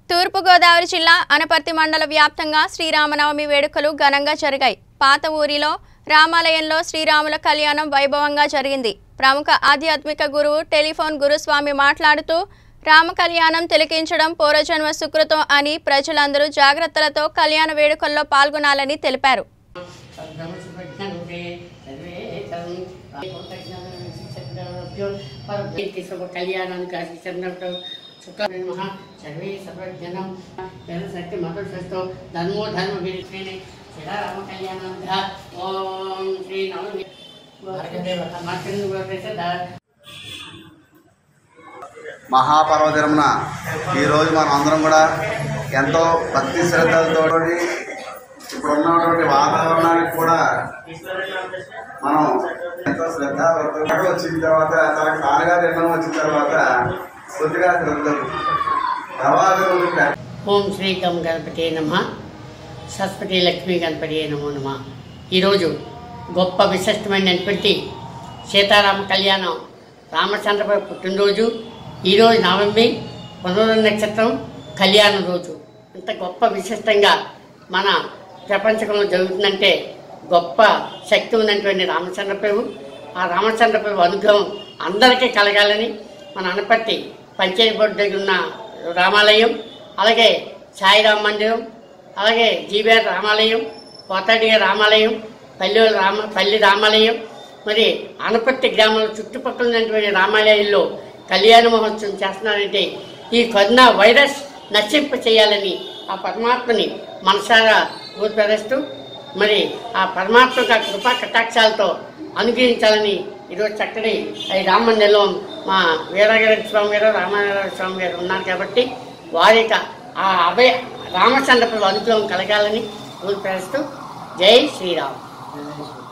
తూర్పుగోదావరి జిల్లా అనపర్తి మండల వ్యాప్తంగా శ్రీరామనవమి వేడుకలు ఘనంగా జరిగాయి పాత ఊరిలో రామాలయంలో శ్రీరాముల కళ్యాణం వైభవంగా జరిగింది ప్రముఖ ఆధ్యాత్మిక గురువు టెలిఫోన్ గురుస్వామి మాట్లాడుతూ రామ కళ్యాణం తిలకించడం పూర్వజన్మ సుకృతం అని ప్రజలందరూ జాగ్రత్తలతో కళ్యాణ వేడుకల్లో పాల్గొనాలని తెలిపారు కళ్యాణానికి ఆశించినట్టు శుక్ల మహా సర్వే సర్వజనం శక్తి మధుస్తో ధర్మో ధర్మ విరిశ్రేణి శ్రీరామ కళ్యాణం ఓం శ్రీ నవమి మహాపర్వదినమున ఈరోజు మనం అందరం కూడా ఎంతో భక్తి శ్రద్ధలతో ఇప్పుడు ఉన్నటువంటి వాతావరణానికి కూడా మనం ఎంతో శ్రద్ధ వచ్చిన తర్వాత తనకు తానుగా నిర్ణయం వచ్చిన తర్వాత కొద్దిగా శ్రద్ధ తర్వాత రోజు ప్ర- ఓం శ్రీ గం గణపతి నమ సరస్వతి లక్ష్మీ గణపతి నమో నమ ఈరోజు గొప్ప విశిష్టమైనటువంటి సీతారామ కళ్యాణం రామచంద్రపై పుట్టినరోజు ఈరోజు నవమి పునరుద్ధ నక్షత్రం కళ్యాణ రోజు ఇంత గొప్ప విశిష్టంగా మన ప్రపంచంలో జరుగుతుందంటే గొప్ప శక్తి ఉన్నటువంటి రామచంద్ర ప్రభు ఆ రామచంద్ర ప్రభు అనుగ్రహం అందరికీ కలగాలని మన అనపర్తి పంచాయతీ బోర్డు దగ్గర ఉన్న రామాలయం అలాగే సాయిరాం మందిరం అలాగే జీబీఆర్ రామాలయం కోతడి రామాలయం పల్లె రామ పల్లి రామాలయం మరి అనపర్తి గ్రామంలో చుట్టుపక్కల ఉన్నటువంటి రామాలయాల్లో కళ్యాణ మహోత్సవం చేస్తున్నారంటే ఈ కరోనా వైరస్ నశింప చేయాలని ఆ పరమాత్మని మనసారా ఊపిరేస్తూ మరి ఆ పరమాత్మ యొక్క కృపా కటాక్షాలతో అనుగ్రహించాలని ఈరోజు చక్కటి ఈ రామమందిరంలో మా వీరగారి స్వామి గారు రామారావు స్వామి గారు ఉన్నారు కాబట్టి వారి యొక్క ఆ అభయ రామచంద్రపురం అనుగ్రహం కలగాలని ఊపిరేస్తూ జై శ్రీరామ్